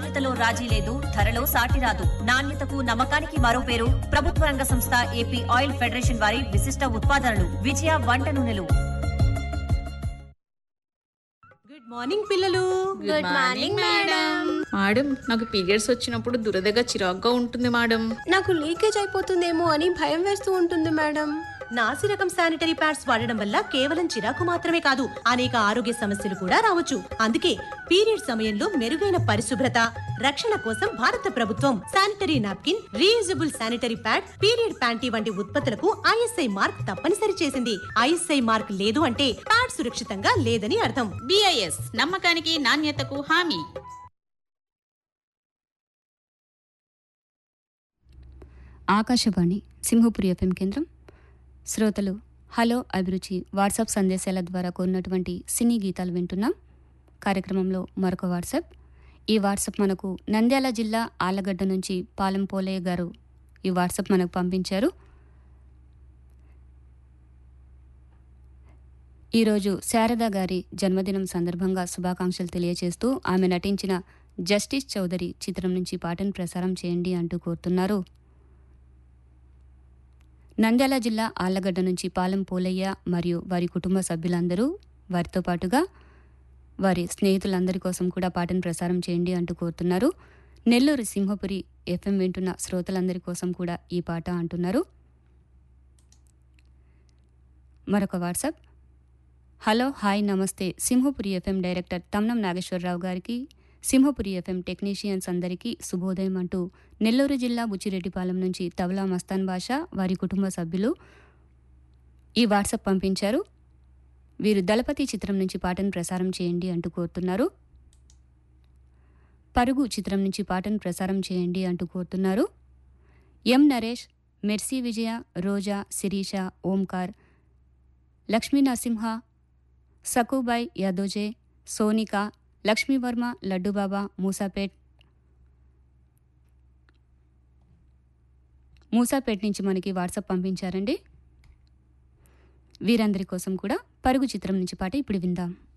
నాణ్యతలో రాజీ లేదు ధరలో సాటి రాదు నాణ్యతకు నమ్మకానికి మరో పేరు ప్రభుత్వ రంగ సంస్థ ఏపీ ఆయిల్ ఫెడరేషన్ వారి విశిష్ట ఉత్పాదనలు విజయ వంట నూనెలు గుడ్ మార్నింగ్ పిల్లలు గుడ్ మార్నింగ్ మేడం మేడం నాకు పీరియడ్స్ వచ్చినప్పుడు దురదగా చిరాగ్గా ఉంటుంది మేడం నాకు లీకేజ్ అయిపోతుందేమో అని భయం వేస్తూ ఉంటుంది మేడం నాసి రకం శానిటరీ ప్యాడ్స్ వాడడం వల్ల కేవలం చిరాకు మాత్రమే కాదు అనేక ఆరోగ్య సమస్యలు కూడా రావచ్చు అందుకే పీరియడ్ సమయంలో మెరుగైన పరిశుభ్రత రక్షణ కోసం భారత ప్రభుత్వం sanitary napkin reusable sanitary pad period panty వంటి ఉత్పత్తులకు ఐఎస్ఐ మార్క్ తప్పనిసరి చేసింది ఐఎస్ఐ మార్క్ లేదు అంటే ప్యాడ్ సురక్షితంగా లేదని అర్థం బిఐఎస్ నమ్మకానికి నాణ్యతకు హామీ ఆకాశవాణి సింహపురి ఎఫ్ఎం కేంద్రం శ్రోతలు హలో అభిరుచి వాట్సాప్ సందేశాల ద్వారా కోరినటువంటి సినీ గీతాలు వింటున్నాం కార్యక్రమంలో మరొక వాట్సాప్ ఈ వాట్సాప్ మనకు నంద్యాల జిల్లా ఆలగడ్డ నుంచి పాలెం పోలయ్య గారు ఈ వాట్సాప్ మనకు పంపించారు ఈరోజు శారద గారి జన్మదినం సందర్భంగా శుభాకాంక్షలు తెలియజేస్తూ ఆమె నటించిన జస్టిస్ చౌదరి చిత్రం నుంచి పాటను ప్రసారం చేయండి అంటూ కోరుతున్నారు నంద్యాల జిల్లా ఆళ్లగడ్డ నుంచి పాలెం పోలయ్య మరియు వారి కుటుంబ సభ్యులందరూ వారితో పాటుగా వారి స్నేహితులందరి కోసం కూడా పాటను ప్రసారం చేయండి అంటూ కోరుతున్నారు నెల్లూరు సింహపురి ఎఫ్ఎం వింటున్న శ్రోతలందరి కోసం కూడా ఈ పాట అంటున్నారు మరొక వాట్సాప్ హలో హాయ్ నమస్తే సింహపురి ఎఫ్ఎం డైరెక్టర్ తమ్నం నాగేశ్వరరావు గారికి సింహపురి ఎఫ్ఎం టెక్నీషియన్స్ అందరికీ శుభోదయం అంటూ నెల్లూరు జిల్లా బుచ్చిరెడ్డిపాలెం నుంచి తబలా మస్తాన్ బాషా వారి కుటుంబ సభ్యులు ఈ వాట్సాప్ పంపించారు వీరు దళపతి చిత్రం నుంచి పాటను ప్రసారం చేయండి అంటూ కోరుతున్నారు పరుగు చిత్రం నుంచి పాటను ప్రసారం చేయండి అంటూ కోరుతున్నారు ఎం నరేష్ మెర్సీ విజయ రోజా శిరీష ఓంకార్ లక్ష్మీ నరసింహ సకుబాయ్ యాదోజే సోనిక లక్ష్మీవర్మ లడ్డుబాబా మూసాపేట్ మూసాపేట్ నుంచి మనకి వాట్సాప్ పంపించారండి వీరందరి కోసం కూడా పరుగు చిత్రం నుంచి పాట ఇప్పుడు విందాం